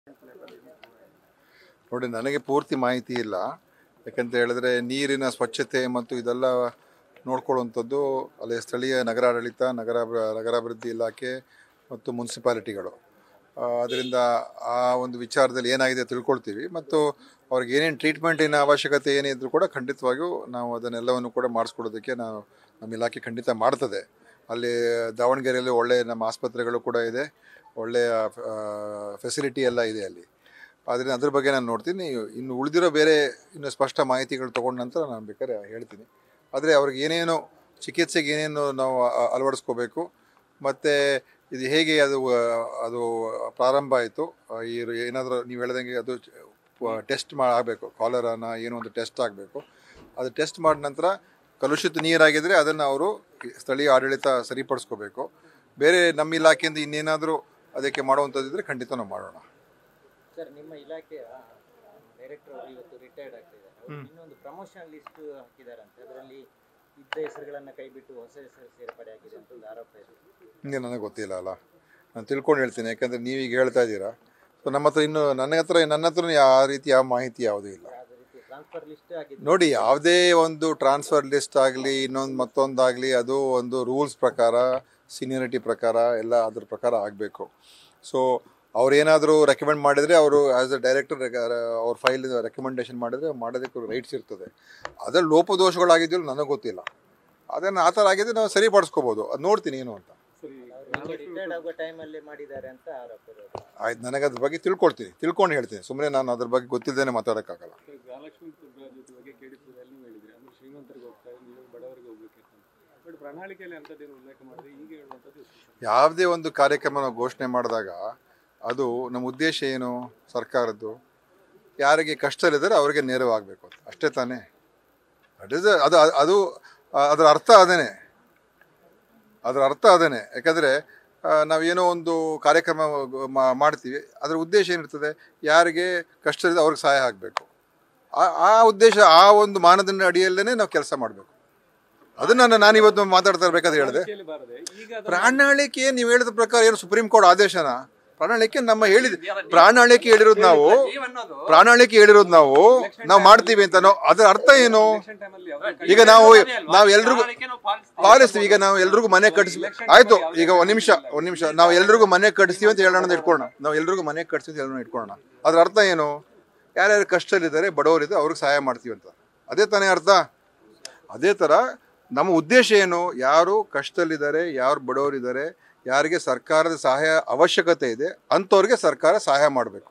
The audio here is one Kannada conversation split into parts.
ನೋಡಿ ನನಗೆ ಪೂರ್ತಿ ಮಾಹಿತಿ ಇಲ್ಲ ಯಾಕಂತ ಹೇಳಿದ್ರೆ ನೀರಿನ ಸ್ವಚ್ಛತೆ ಮತ್ತು ಇದೆಲ್ಲ ನೋಡ್ಕೊಳ್ಳುವಂಥದ್ದು ಅಲ್ಲಿ ಸ್ಥಳೀಯ ನಗರಾಡಳಿತ ನಗರ ನಗರಾಭಿವೃದ್ಧಿ ಇಲಾಖೆ ಮತ್ತು ಮುನ್ಸಿಪಾಲಿಟಿಗಳು ಅದರಿಂದ ಆ ಒಂದು ವಿಚಾರದಲ್ಲಿ ಏನಾಗಿದೆ ತಿಳ್ಕೊಳ್ತೀವಿ ಮತ್ತು ಅವ್ರಿಗೆ ಏನೇನು ಟ್ರೀಟ್ಮೆಂಟಿನ ಅವಶ್ಯಕತೆ ಏನಿದ್ರು ಕೂಡ ಖಂಡಿತವಾಗಿಯೂ ನಾವು ಅದನ್ನೆಲ್ಲವನ್ನು ಕೂಡ ಮಾಡಿಸ್ಕೊಡೋದಕ್ಕೆ ನಾವು ನಮ್ಮ ಇಲಾಖೆ ಖಂಡಿತ ಮಾಡ್ತದೆ ಅಲ್ಲಿ ದಾವಣಗೆರೆಯಲ್ಲಿ ಒಳ್ಳೆಯ ನಮ್ಮ ಆಸ್ಪತ್ರೆಗಳು ಕೂಡ ಇದೆ ಒಳ್ಳೆಯ ಫೆಸಿಲಿಟಿ ಎಲ್ಲ ಇದೆ ಅಲ್ಲಿ ಆದ್ದರಿಂದ ಅದ್ರ ಬಗ್ಗೆ ನಾನು ನೋಡ್ತೀನಿ ಇನ್ನು ಉಳಿದಿರೋ ಬೇರೆ ಇನ್ನು ಸ್ಪಷ್ಟ ಮಾಹಿತಿಗಳು ತೊಗೊಂಡ ನಂತರ ನಾನು ಬೇಕಾದ್ರೆ ಹೇಳ್ತೀನಿ ಆದರೆ ಅವ್ರಿಗೆ ಏನೇನು ಚಿಕಿತ್ಸೆಗೆ ಏನೇನು ನಾವು ಅ- ಅಳವಡಿಸ್ಕೋಬೇಕು ಮತ್ತು ಇದು ಹೇಗೆ ಅದು ಆ, ಅದು ಪ್ರಾರಂಭ ಆಯಿತು ಈ ಏನಾದರೂ ನೀವು ಹೇಳ್ದಂಗೆ ಅದು ಟೆಸ್ಟ್ ಮಾಡಬೇಕು ಕಾಲರಾನ ಏನೋ ಒಂದು ಟೆಸ್ಟ್ ಆಗಬೇಕು ಅದು ಟೆಸ್ಟ್ ಮಾಡಿದ ನಂತರ ಕಲುಷಿತ ನೀರಾಗಿದ್ದರೆ ಅದನ್ನು ಅವರು ಸ್ಥಳೀಯ ಆಡಳಿತ ಸರಿಪಡಿಸ್ಕೋಬೇಕು ಬೇರೆ ನಮ್ಮ ಇಲಾಖೆಯಿಂದ ಇನ್ನೇನಾದರೂ ಅದಕ್ಕೆ ಮಾಡುವಂಥದ್ದಿದ್ರೆ ಖಂಡಿತ ನಾವು ಮಾಡೋಣ ಸರ್ ನಿಮ್ಮ ಇಲಾಖೆಯ ಡೈರೆಕ್ಟರ್ ಅವರು ಇವತ್ತು ರಿಟೈರ್ಡ್ ಆಗ್ತಿದ್ದಾರೆ ಅವರು ಇನ್ನೊಂದು ಪ್ರಮೋಷನ್ ಲಿಸ್ಟ್ ಹಾಕಿದಾರಂತೆ ಅದರಲ್ಲಿ ಇದ್ದ ಹೆಸರುಗಳನ್ನ ಕೈಬಿಟ್ಟು ಹೊಸ ಹೆಸರು ಸೇರ್ಪಡೆ ಆಗಿದೆ ಅಂತ ಒಂದು ಆರೋಪ ಇದೆ ಹಿಂಗೆ ನನಗೆ ಗೊತ್ತಿಲ್ಲ ಅಲ್ಲ ನಾನು ತಿಳ್ಕೊಂಡು ಹೇಳ್ತೀನಿ ಯಾಕಂದರೆ ನೀವೀಗ ಹೇಳ್ತಾ ಇದ್ದೀರಾ ಸೊ ನಮ್ಮ ಹತ್ರ ಇನ್ನು ನನ್ನ ಹತ್ರ ನನ್ನ ಹತ್ರ ಯಾವ ರೀತಿ ಯಾವ ಮಾಹಿತಿ ಯಾವುದೂ ಇಲ್ಲ ಯಾವುದೇ ರೀತಿ ಟ್ರಾನ್ಸ್ಫರ್ ಲಿಸ್ಟ್ ಆಗಿದೆ ನೋಡಿ ಯಾವುದೇ ಒಂದು ಟ್ರಾನ್ಸ್ಫರ್ ಲಿಸ್ಟ್ ಆಗಲಿ ಇನ್ನೊಂದು ಮತ್ತೊಂದಾಗಲಿ ಅದು ಒಂದು ರೂಲ್ಸ್ ಪ್ರಕಾರ ಸೀನಿಯರಿಟಿ ಪ್ರಕಾರ ಎಲ್ಲ ಅದ್ರ ಪ್ರಕಾರ ಆಗಬೇಕು ಸೊ ಅವ್ರೇನಾದರೂ ರೆಕಮೆಂಡ್ ಮಾಡಿದರೆ ಅವರು ಆ್ಯಸ್ ಅ ಡೈರೆಕ್ಟರ್ ಅವ್ರ ಫೈಲ್ ರೆಕಮೆಂಡೇಶನ್ ಮಾಡಿದರೆ ಮಾಡೋದಕ್ಕೆ ರೈಟ್ಸ್ ಇರ್ತದೆ ಅದರಲ್ಲಿ ಲೋಪದೋಷಗಳಾಗಿದ್ಯಲ್ಲ ನನಗೆ ಗೊತ್ತಿಲ್ಲ ಅದನ್ನು ಆ ಥರ ಆಗಿದ್ರೆ ನಾವು ಸರಿಪಡಿಸ್ಕೋಬೋದು ಅದು ನೋಡ್ತೀನಿ ಏನು ಅಂತ ಅವರು ರಿಟೈರ್ಡ್ ಆಗೋ ಟೈಮಲ್ಲಿ ಮಾಡಿದ್ದಾರೆ ಅಂತ ಆರೋಪ ಇರೋದು ಆಯ್ತು ನನಗೆ ಅದ್ರ ಬಗ್ಗೆ ತಿಳ್ಕೊಳ್ತೀನಿ ತಿಳ್ಕೊಂಡು ಹೇಳ್ತೀನಿ ಸುಮ್ಮನೆ ನಾನು ಅದ್ರ ಬಗ್ಗೆ ಗೊತ್ತಿಲ್ಲದೇನೆ ಮಾತಾಡೋಕ್ಕಾಗಲ್ಲ ಗೃಹಲಕ್ಷ್ಮಿ ಜೊತೆ ಬಗ್ಗೆ ಕೇಳಿದ್ದರಲ್ಲಿ ನೀವು ಹೇಳಿದ್ರಿ ಅಂದ್ರೆ ಶ್ರೀಮಂತರಿಗೆ ಹೋಗ್ತಾರೆ ನೀವು ಬಡವರಿಗೆ ಹೋಗ್ಬೇಕಿತ್ತು ಅಂತ ಬಟ್ ಪ್ರಣಾಳಿಕೆಯಲ್ಲಿ ಅಂಥದ್ದೇನು ಉಲ್ಲೇಖ ಮಾಡಿದ್ರೆ ಈಗ ಹೇಳುವಂಥದ್ದು ಎಷ್ಟು? ಯಾವುದೇ ಒಂದು ಕಾರ್ಯಕ್ರಮ ನಾವು ಘೋಷಣೆ ಮಾಡಿದಾಗ ಅದು ನಮ್ಮ ಉದ್ದೇಶ ಏನು ಸರ್ಕಾರದ್ದು ಯಾರಿಗೆ ಕಷ್ಟದಲ್ಲಿದ್ದಾರೆ ಅವರಿಗೆ ನೆರವಾಗಬೇಕು ಅಂತ ಅಷ್ಟೇ ತಾನೇ ದಟ್ ಇಸ್ ಅದು ಅದು ಅದರ ಅರ್ಥ ಅದೇನೆ ಅದರ ಅರ್ಥ ಅದೇನೆ ಯಾಕಂದರೆ ನಾವೇನೋ ಒಂದು ಕಾರ್ಯಕ್ರಮ ಮಾ- ಮಾಡ್ತೀವಿ ಅದರ ಉದ್ದೇಶ ಏನಿರ್ತದೆ ಯಾರಿಗೆ ಕಷ್ಟವಿದೆ ಅವ್ರಿಗೆ ಸಹಾಯ ಆಗಬೇಕು ಆ ಆ ಉದ್ದೇಶ ಆ ಒಂದು ಮಾನದಂಡ ಅಡಿಯಲ್ಲೇ ನಾವು ಕೆಲಸ ಮಾಡಬೇಕು ಅದನ್ನು ನಾನು ಇವತ್ತು ಮಾತಾಡ್ತಾ ಇರ್ಬೇಕಾದ್ರೆ ಹೇಳಿದೆ ಪ್ರಣಾಳಿಕೆಯಲ್ಲಿ ಬಾರದೆ ಈಗ ಅದನ್ನ ಪ್ರಣಾಳಿಕೆ ನೀವು ಹೇಳಿದ ಪ್ರಕಾರ ಏನು ಸುಪ್ರೀಂ ಕೋರ್ಟ್ ಆದೇಶನ ಪ್ರಣಾಳಿಕೆ ನಮ್ಮ ಹೇಳಿದ ಪ್ರಣಾಳಿಕೆ ಹೇಳಿರೋದು ನಾವು ಪ್ರಣಾಳಿಕೆ ಹೇಳಿರೋದು ನಾವು ನಾವು ಮಾಡ್ತೀವಿ ಅಂತ ನಾವು ಅದರ ಅರ್ಥ ಏನು election time ಅಲ್ಲಿ ಯಾವ್ದೋ ಈಗ ನಾವು ನಾವು ಎಲ್ರಿಗೂ ಪಾಲಿಸ್ತೀವಿ ಈಗ ನಾವು ಎಲ್ರಿಗೂ ಮನೆ ಕಟ್ಟಿಸ್ತೀವಿ ಆಯ್ತು ಈಗ ಒಂದ್ ನಿಮಿಷ ಒಂದ್ ನಿಮಿಷ ನಾವು ಎಲ್ರಿಗೂ ಮನೆ ಕಟ್ಟಿಸ್ತೀವಿ ಅಂತ ಹೇಳೋಣ ಅಂತ ಇಟ್ಕೊಳ್ಳೋಣ ನಾವು ಎಲ್ರಿಗೂ ಮನೆ ಕಟ್ಟಿಸ್ತೀವಿ ಅಂತ ಹೇಳೋಣ ಇಟ್ಕೊಳ್ಳೋಣ ಅದ್ರ ಅರ್ಥ ಏನು ಯಾರ್ಯಾರು ಕಷ್ಟದಲ್ಲಿದ್ದಾರೆ ಬಡವರಿದ್ದಾರೆ ಅವ್ರಿಗೆ ಸಹಾಯ ಮಾಡ್ತೀವಿ ಅಂತ ಅದೇ ತಾನೇ ಅರ್ಥ ಅದೇ ಥರ ನಮ್ಮ ಉದ್ದೇಶ ಏನು ಯಾರು ಕಷ್ಟದಲ್ಲಿದ್ದಾರೆ ಯಾರು ಬಡವರಿದ್ದಾರೆ ಯಾರಿಗೆ ಸರ್ಕಾರದ ಸಹಾಯ ಅವಶ್ಯಕತೆ ಇದೆ ಅಂಥವ್ರಿಗೆ ಸರ್ಕಾರ ಸಹಾಯ ಮಾಡಬೇಕು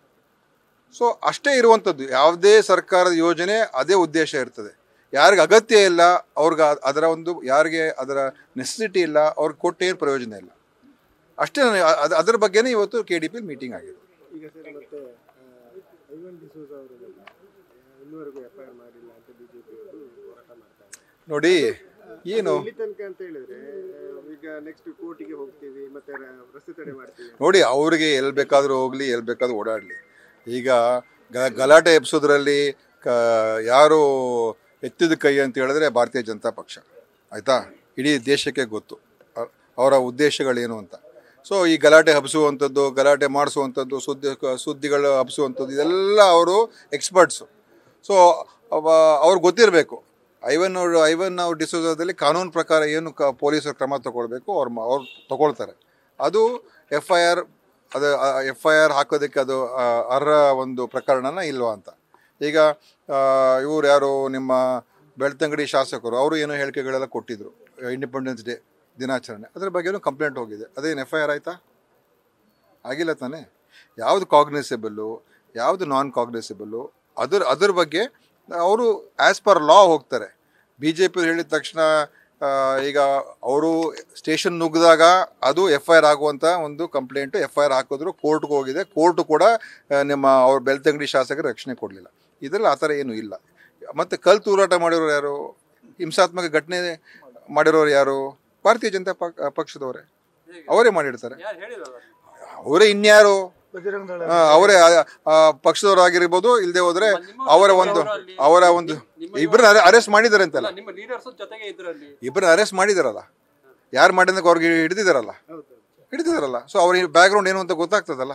ಸೊ ಅಷ್ಟೇ ಇರುವಂಥದ್ದು ಯಾವುದೇ ಸರ್ಕಾರದ ಯೋಜನೆ ಅದೇ ಉದ್ದೇಶ ಇರ್ತದೆ ಯಾರಿಗೆ ಅಗತ್ಯ ಇಲ್ಲ ಅವ್ರಿಗೆ ಅದ್- ಅದರ ಒಂದು ಯಾರಿಗೆ ಅದರ ನೆಸೆಸಿಟಿ ಇಲ್ಲ ಅವ್ರಿಗೆ ಕೊಟ್ಟೇನು ಪ್ರಯೋಜನ ಇಲ್ಲ ಅಷ್ಟೇ ನನಗೆ ಅ- ಅದ್- ಅದ್ರ ಬಗ್ಗೆನೇ ಇವತ್ತು ಕೆ ಡಿ ಪಿ ಮೀಟಿಂಗ್ ಆಗಿದೆ ಈಗ ಸರ್ ಮತ್ತೆ ಐವನ್ ಡಿಸೋಜ್ ಅವರನ್ನೆಲ್ಲ ಇನ್ನುವರೆಗೂ ಎಫ್ ಐ ಆರ್ ಮಾಡಿಲ್ಲ ಅಂತ ಬಿಜೆಪಿ ಅವರು ಹೋರಾಟ ಮಾಡ್ತಾರೆ ನೋಡಿ ಏನು ಇಲ್ಲಿ ತನಕ ಅಂತ ಹೇಳಿದ್ರೆ ಆ, ಈಗ ನೆಕ್ಸ್ಟ್ ಕೋರ್ಟಿಗೆ ಹೋಗ್ತೀವಿ ಮತ್ತೆ ರ- ರಸ್ತೆ ತಡೆ ಮಾಡ್ತೀವಿ ನೋಡಿ ಅವ್ರಿಗೆ ಎಲ್ಲಿ ಬೇಕಾದರೂ ಹೋಗಲಿ ಎಲ್ಲಿ ಬೇಕಾದ್ರೂ ಓಡಾಡಲಿ ಈಗ ಗ- ಗಲಾಟೆ ಎಬ್ಸೋದ್ರಲ್ಲಿ ಕ ಯಾರು ಎತ್ತಿದ ಕೈ ಅಂತ ಹೇಳಿದ್ರೆ ಭಾರತೀಯ ಜನತಾ ಪಕ್ಷ ಆಯಿತಾ ಇಡೀ ದೇಶಕ್ಕೆ ಗೊತ್ತು ಅ- ಅವರ ಉದ್ದೇಶಗಳೇನು ಅಂತ ಸೊ ಈ ಗಲಾಟೆ ಹಬ್ಸುವಂಥದ್ದು ಗಲಾಟೆ ಮಾಡಿಸುವಂಥದ್ದು ಸುದ್ದಿ ಸುದ್ದಿಗಳು ಹಬ್ಸುವಂಥದ್ದು ಇದೆಲ್ಲ ಅವರು ಎಕ್ಸ್ಪರ್ಟ್ಸು ಸೊ ಅವ್ರಿಗೆ ಗೊತ್ತಿರಬೇಕು ಐವನ್ ಅವ್ರು ಐವನ್ ಅವ್ರ ಡಿಸೋಸದಲ್ಲಿ ಕಾನೂನು ಪ್ರಕಾರ ಏನು ಕ ಪೊಲೀಸರು ಕ್ರಮ ತಗೊಳ್ಬೇಕು ಅವ್ರು ಮ- ಅವ್ರು ತಗೊಳ್ತಾರೆ ಅದು ಎಫ್ ಐ ಆರ್ ಅದು ಎಫ್ ಐ ಆರ್ ಹಾಕೋದಕ್ಕೆ ಅದು ಆ, ಅರ್ಹ ಒಂದು ಪ್ರಕರಣನ ಇಲ್ವಾ ಅಂತ ಈಗ ಇವ್ರು ಯಾರು ನಿಮ್ಮ ಬೆಳ್ತಂಗಡಿ ಶಾಸಕರು ಅವರು ಏನೋ ಹೇಳಿಕೆಗಳೆಲ್ಲ ಕೊಟ್ಟಿದ್ರು ಇಂಡಿಪೆಂಡೆನ್ಸ್ ಡೇ ದಿನಾಚರಣೆ ಅದ್ರ ಬಗ್ಗೆನೂ ಕಂಪ್ಲೇಂಟ್ ಹೋಗಿದೆ ಅದೇನು ಎಫ್ ಐ ಆರ್ ಆಯಿತಾ ಆಗಿಲ್ಲ ತಾನೇ ಯಾವುದು ಕಾಗ್ನಿಸಬಲ್ಲು ಯಾವುದು ನಾನ್ ಕಾಗ್ನಿಸಬಲ್ಲು ಅದ್ರ ಅದ್ರ ಬಗ್ಗೆ ಅವರು ಆ್ಯಸ್ ಪರ್ ಲಾ ಹೋಗ್ತಾರೆ ಬಿ ಜೆ ಪಿ ಹೇಳಿದ ತಕ್ಷಣ ಆ, ಈಗ ಅವರು ಸ್ಟೇಷನ್ ನುಗ್ಗಿದಾಗ ಅದು ಎಫ್ ಐ ಆರ್ ಆಗುವಂಥ ಒಂದು ಕಂಪ್ಲೇಂಟು ಎಫ್ ಐ ಆರ್ ಹಾಕಿದ್ರು ಕೋರ್ಟ್ಗೆ ಹೋಗಿದೆ ಕೋರ್ಟು ಕೂಡ ಆ, ನಿಮ್ಮ ಅವ್ರ ಬೆಳ್ತಂಗಡಿ ಶಾಸಕರು ರಕ್ಷಣೆ ಕೊಡಲಿಲ್ಲ ಇದರಲ್ಲಿ ಆ ಥರ ಏನೂ ಇಲ್ಲ ಮತ್ತು ಕಲ್ ತೂರಾಟ ಮಾಡಿರೋರು ಯಾರು ಹಿಂಸಾತ್ಮಕ ಘಟನೆ ಮಾಡಿರೋರು ಯಾರು ಭಾರತೀಯ ಜನತಾ ಪಕ್- ಪಕ್ಷದವರೇ ಅವರೇ ಮಾಡಿರ್ತಾರೆ ಅವರೇ ಇನ್ಯಾರು ಆ, ಅವರೇ ಆ- ಆ ಪಕ್ಷದವರಾಗಿರ್ಬೋದು ಇಲ್ಲದೆ ಹೋದ್ರೆ ಅವರ ಒಂದು ಅವರ ಒಂದು ಇಬ್ಬರನ್ನ ಅರೆಸ್ಟ್ ಮಾಡಿದ್ದಾರೆ ಅಂತಲ್ಲ ನಿಮ್ಮ ಲೀಡರ್ಸ್ ಜೊತೆಗೆ ಇದ್ರಲ್ಲಿ ಇಬ್ಬರನ್ನ ಅರೆಸ್ಟ್ ಮಾಡಿದಾರಲ್ಲ ಯಾರು ಮಾಡಿದಾಗ ಅವ್ರಿಗೆ ಹಿಡಿದಿದಾರಲ್ಲ ಹಿಡಿದಿದಾರಲ್ಲ ಸೊ ಅವ್ರ ಬ್ಯಾಕ್ಗ್ರೌಂಡ್ ಏನು ಅಂತ ಗೊತ್ತಾಗ್ತದಲ್ಲ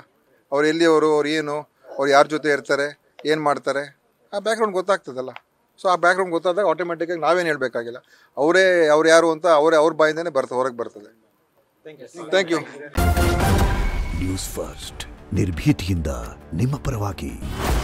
ಅವ್ರು ಎಲ್ಲಿಯವರು ಅವ್ರು ಏನು ಅವ್ರು ಯಾರ ಜೊತೆ ಇರ್ತಾರೆ ಏನು ಮಾಡ್ತಾರೆ ಆ ಬ್ಯಾಕ್ಗ್ರೌಂಡ್ ಗೊತ್ತಾಗ್ತದಲ್ಲ ಸೊ ಆ ಬ್ಯಾಕ್ಗ್ರೌಂಡ್ ಗೊತ್ತಾದಾಗ ಆಟೋಮೆಟಿಕ್ಕಾಗಿ ನಾವೇನು ಹೇಳಬೇಕಾಗಿಲ್ಲ ಅವರೇ ಅವ್ರು ಯಾರು ಅಂತ ಅವರೇ ಅವ್ರ ಬಾಯಿಂದನೇ ಬರ್ತದೆ ಹೊರಗೆ ಬರ್ತದೆ ಥ್ಯಾಂಕ್ ಯು ನ್ಯೂಸ್ ಫಸ್ಟ್ ನಿರ್ಭೀತಿಯಿಂದ ನಿಮ್ಮ ಪರವಾಗಿ